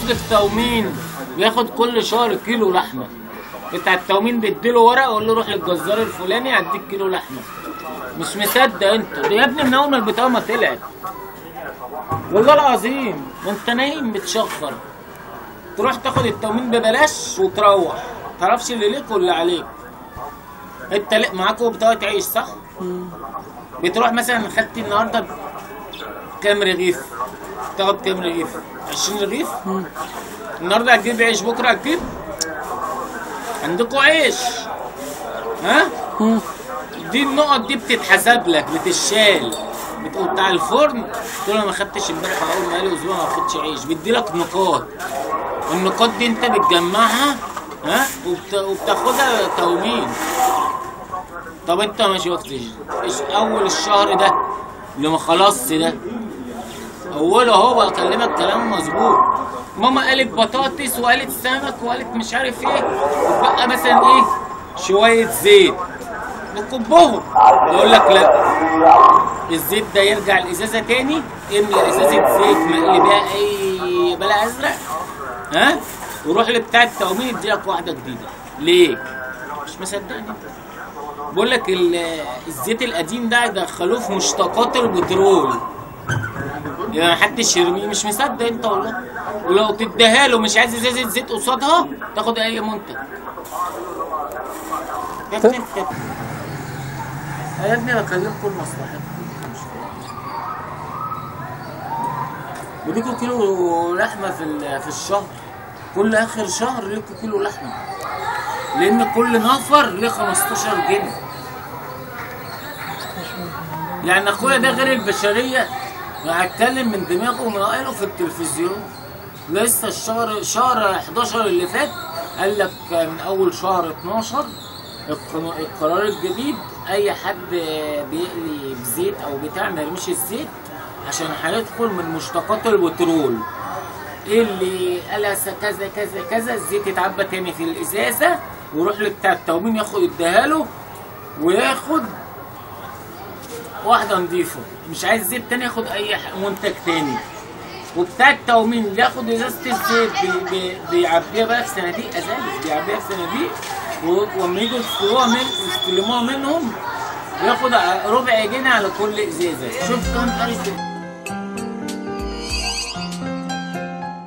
بيصرف تومين بياخد كل شهر كيلو لحمه بتاع التومين بيديله ورقه يقول له روح للجزار الفلاني هديك كيلو لحمه مش مصدق انت ده يا ابني من اول ما البطاقه ما طلعت والله العظيم وانت نايم متشخر تروح تاخد التومين ببلاش وتروح تعرفش اللي ليك واللي عليك انت ليه معاكوا بطاقه عيش صح؟ بتروح مثلا خدت النهارده كام رغيف تاخد كام رغيف 20 رغيف النهارده هتجيب عيش بكره هتجيب عندكوا عيش ها دي النقط دي بتتحسب لك بتشال بتقول بتاع الفرن تقول انا ما خدتش امبارح اول ما قالي اسبوع ما باخدش عيش بيدي لك نقاط النقاط دي انت بتجمعها ها وبت... وبتاخدها تومين طب انت ما شفتش ايش اول الشهر ده اللي ما خلصش ده اوله اهو بكلمك كلام مظبوط ماما قالت بطاطس وقالت سمك وقالت مش عارف ايه وبقى مثلا ايه شويه زيت نكبهم يقول لك لا الزيت ده يرجع الازازه تاني املى ازازه زيت مقلي بيها اي بلا ازرق ها وروح لبتاع التومين يديلك واحده جديده ليه؟ مش مصدقني بقول لك ال- الزيت القديم ده دخلوه في مشتقات البترول يعني محدش يرميه مش مصدق انت والله ولو تديها له مش عايز ازازه زيت قصادها تاخد اي منتج يا ابني انت يا ابني بكلمكم لمصلحتكم وديكوا كيلو لحمه في ال- في الشهر كل اخر شهر ليكوا كيلو لحمه لان كل نفر ليه 15 جنيه يعني اخويا ده غير البشريه هتكلم من دماغه ومن قايله في التلفزيون لسه الشهر شهر 11 اللي فات قال لك من اول شهر 12 القانون- القرار الجديد اي حد بيقلي بزيت او بتاع ما يرميش الزيت عشان هيدخل من مشتقات البترول ايه اللي قال س- كذا كذا كذا الزيت يتعبى تاني في الازازه ويروح لبتاع التومين ياخد يديها له وياخد واحده نضيفه مش عايز زيت تاني ياخد اي ح- منتج تاني وبتاع التومين اللي ياخد ازازه الزيت بي بي بيعبيها بقى في صناديق ازايز بيعبيها في صناديق و- واما يجوا يستلموها من يستلموها منهم ياخد ع- ربع جنيه على كل ازازه شوف كام الف